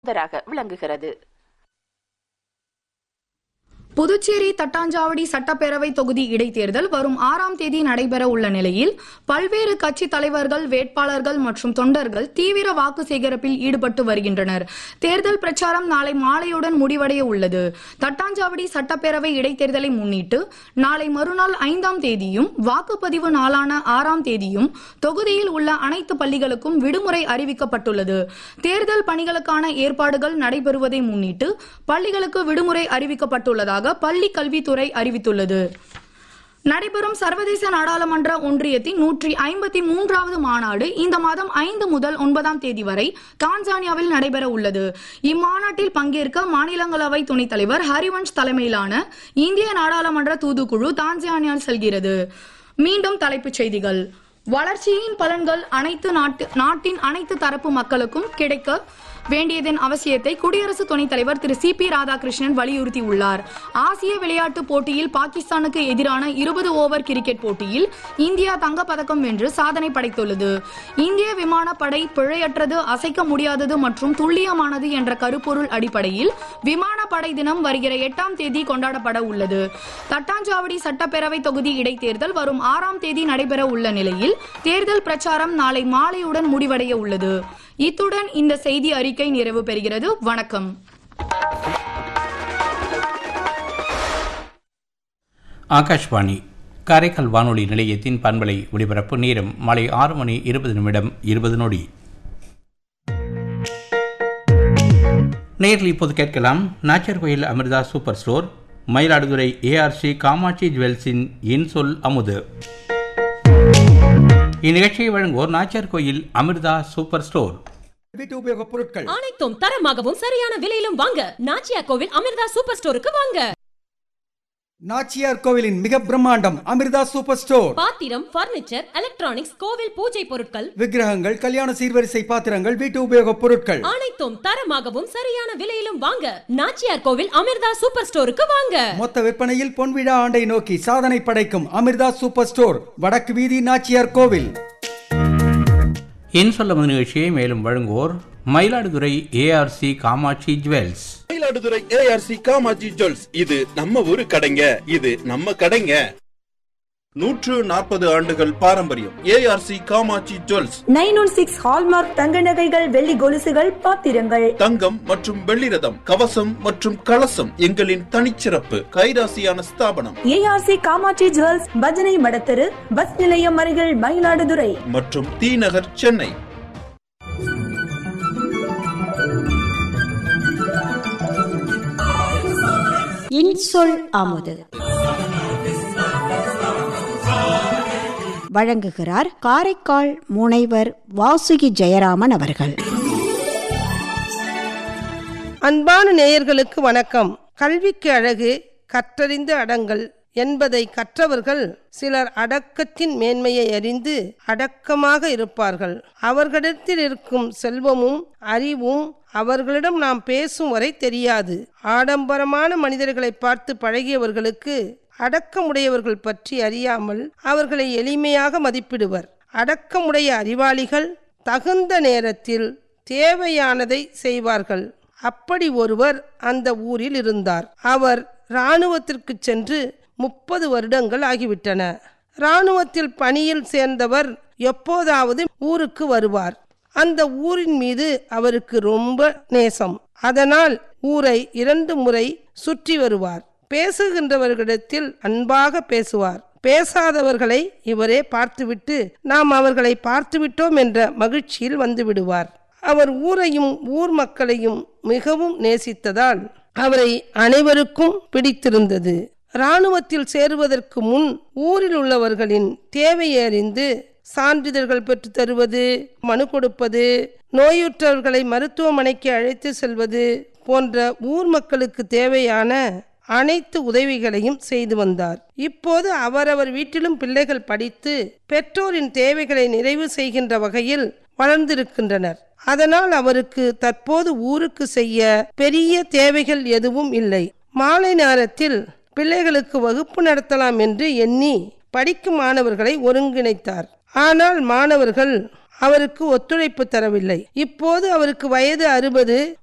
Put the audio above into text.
முதலாக விளங்குகிறது புதுச்சேரி தட்டாஞ்சாவடி சட்டப்பேரவை தொகுதி இடைத்தேர்தல் வரும் ஆறாம் தேதி நடைபெற உள்ள நிலையில் பல்வேறு கட்சி தலைவர்கள் வேட்பாளர்கள் மற்றும் தொண்டர்கள் தீவிர வாக்கு சேகரிப்பில் ஈடுபட்டு வருகின்றனர் தேர்தல் பிரச்சாரம் நாளை மாலையுடன் முடிவடைய உள்ளது தட்டாஞ்சாவடி சட்டப்பேரவை இடைத்தேர்தலை முன்னிட்டு நாளை மறுநாள் ஐந்தாம் தேதியும் வாக்குப்பதிவு நாளான ஆறாம் தேதியும் தொகுதியில் உள்ள அனைத்து பள்ளிகளுக்கும் விடுமுறை அறிவிக்கப்பட்டுள்ளது தேர்தல் பணிகளுக்கான ஏற்பாடுகள் நடைபெறுவதை முன்னிட்டு பள்ளிகளுக்கு விடுமுறை அறிவிக்கப்பட்டுள்ளதாக பள்ளி கல்வித்துறை அறிவித்துள்ளது நடைபெறும் சர்வதேச நாடாளுமன்ற ஒன்றியத்தின் நூற்றி ஐம்பத்தி மூன்றாவது மாநாடு இந்த மாதம் ஐந்து முதல் ஒன்பதாம் தேதி வரை டான்சானியாவில் நடைபெற உள்ளது இம்மாநாட்டில் பங்கேற்க மாநிலங்களவை துணைத் தலைவர் ஹரிவன்ஷ் தலைமையிலான இந்திய நாடாளுமன்ற தூதுக்குழு டான்சானியா செல்கிறது மீண்டும் தலைப்புச் செய்திகள் வளர்ச்சியின் பலன்கள் அனைத்து நாட்டு நாட்டின் அனைத்து தரப்பு மக்களுக்கும் கிடைக்க வேண்டியதன் அவசியத்தை குடியரசு துணைத் தலைவர் திரு சி பி ராதாகிருஷ்ணன் வலியுறுத்தியுள்ளார் ஆசிய விளையாட்டுப் போட்டியில் பாகிஸ்தானுக்கு எதிரான இருபது ஓவர் கிரிக்கெட் போட்டியில் இந்தியா தங்கப்பதக்கம் வென்று சாதனை படைத்துள்ளது இந்திய விமானப்படை பிழையற்றது அசைக்க முடியாதது மற்றும் துல்லியமானது என்ற கருப்பொருள் அடிப்படையில் விமானப்படை தினம் வருகிற எட்டாம் தேதி கொண்டாடப்பட உள்ளது தட்டாஞ்சாவடி சட்டப்பேரவை தொகுதி இடைத்தேர்தல் வரும் ஆறாம் தேதி நடைபெற உள்ள நிலையில் தேர்தல் பிரச்சாரம் நாளை மாலையுடன் முடிவடைய உள்ளது இத்துடன் இந்த செய்தி அறிக்கை நிறைவு பெறுகிறது வணக்கம் ஆகாஷ்வாணி காரைக்கால் வானொலி நிலையத்தின் பண்பலை ஒலிபரப்பு நேரம் மாலை ஆறு மணி இருபது நிமிடம் இருபது நொடி நேரில் இப்போது கேட்கலாம் Nachar Koil Amirtha super store Mayiladuthurai ARC Kamatchi ஜுவல்ஸின் இன்சொல் அமுது இந்நிகழ்ச்சியை வழங்குவோர் நாச்சர் கோயில் அமிர்தா சூப்பர் ஸ்டோர் வீட்டு உபயோகப் பொருட்கள் அனைத்தும் தரமாகவும் சரியான விலையிலும் வாங்க நாச்சியா கோவில் அமிர்தா சூப்பர் ஸ்டோருக்கு வாங்க நாச்சியார் கோவிலின் மிக பிரம்மாண்டம் அமிர்தா சூப்பர் ஸ்டோர் பாத்திரம் பர்னிச்சர் எலக்ட்ரானிக்ஸ் கோவில் பூஜை பொருட்கள் விக்கிரகங்கள் கல்யாண சீர்வரிசை பாத்திரங்கள் வீட்டு உபயோகப் பொருட்கள் அனைத்தும் தரமாகவும் சரியான விலையிலும் வாங்க நாச்சியார் கோவில் அமிர்தா சூப்பர் ஸ்டோருக்கு வாங்க மொத்த விற்பனையில் பொன்விழா ஆண்டை நோக்கி சாதனை படைக்கும் அமிர்தா சூப்பர் ஸ்டோர் வடக்கு வீதி நாச்சியார் கோவில் என் சொல்ல அமுது நிகழ்ச்சியை மேலும் வழங்குவோர் Mayiladuthurai ARC Kamatchi jewels Mayiladuthurai ARC Kamatchi jewels இது நம்ம ஊரு கடைங்க இது நம்ம கடைங்க நூற்று நாற்பது ஆண்டுகள் பாரம்பரியம் ARC Kamatchi jewels nine one six hallmark தங்க நகைகள் வெள்ளி கொலுசுகள் பாத்திரங்கள் தங்கம் மற்றும் வெள்ளி ரதம் கவசம் மற்றும் கலசம் எங்களின் தனிச்சிறப்பு கைராசியான ஸ்தாபனம் ஏஆர்சி காமாட்சி ஜுவல்ஸ் பஜனை மடத்தெரு பஸ் நிலையம் அருகில் மயிலாடுதுறை மற்றும் தீநகர் சென்னை இன்சொல் அமுது வழங்குகிறார் காரைக்கால் முனைவர் வாசுகி ஜெயராமன் அவர்கள் அன்பான நேயர்களுக்கு வணக்கம் கல்விக்கு அழகு கற்றறிந்து அடங்கல் என்பதை கற்றவர்கள் சிலர் அடக்கத்தின் மேன்மையை அறிந்து அடக்கமாக இருப்பார்கள் அவர்களிடத்தில் இருக்கும் செல்வமும் அறிவும் அவர்களிடம் நாம் பேசும் வரை தெரியாது ஆடம்பரமான மனிதர்களை பார்த்து பழகியவர்களுக்கு அடக்கமுடையவர்கள் பற்றி அறியாமல் அவர்களை எளிமையாக மதிப்பிடுவர் அடக்கமுடைய அறிவாளிகள் தகுந்த நேரத்தில் தேவையானதை செய்வார்கள் அப்படி ஒருவர் அந்த ஊரில் இருந்தார் அவர் இராணுவத்திற்கு சென்று முப்பது வருடங்கள் ஆகிவிட்டன இராணுவத்தில் பணியில் சேர்ந்தவர் எப்போதாவது ஊருக்கு வருவார் அந்த ஊரின் மீது அவருக்கு ரொம்ப நேசம் அதனால் ஊரை இரண்டு முறை சுற்றி வருவார் பேசுகின்றவர்களிடத்தில் அன்பாக பேசுவார் பேசாதவர்களை இவரே பார்த்துவிட்டு நாம் அவர்களை பார்த்துவிட்டோம் என்ற மகிழ்ச்சியில் வந்து விடுவார் அவர் ஊரையும் ஊர் மக்களையும் மிகவும் நேசித்ததால் அவரை அனைவருக்கும் பிடித்திருந்தது இராணுவத்தில் சேருவதற்கு முன் ஊரில் உள்ளவர்களின் தேவையை அறிந்து சான்றிதழ்கள் பெற்று தருவது மனு கொடுப்பது நோயுற்றவர்களை மருத்துவமனைக்கு அழைத்து செல்வது போன்ற ஊர் மக்களுக்கு தேவையான அனைத்து உதவிகளையும் செய்து வந்தார் இப்போது அவரவர் வீட்டிலும் பிள்ளைகள் படித்து பெற்றோரின் தேவைகளை நிறைவு செய்கின்ற வகையில் வளர்ந்திருக்கின்றனர் அதனால் அவருக்கு தற்போது ஊருக்கு செய்ய பெரிய தேவைகள் எதுவும் இல்லை மாலை நேரத்தில் பிள்ளைகளுக்கு வகுப்பு நடத்தலாம் என்று எண்ணி படிக்கும் மாணவர்களை ஒருங்கிணைத்தார் ஆனால் மாணவர்கள் அவருக்கு ஒத்துழைப்பு தரவில்லை இப்போது அவருக்கு வயது அறுபது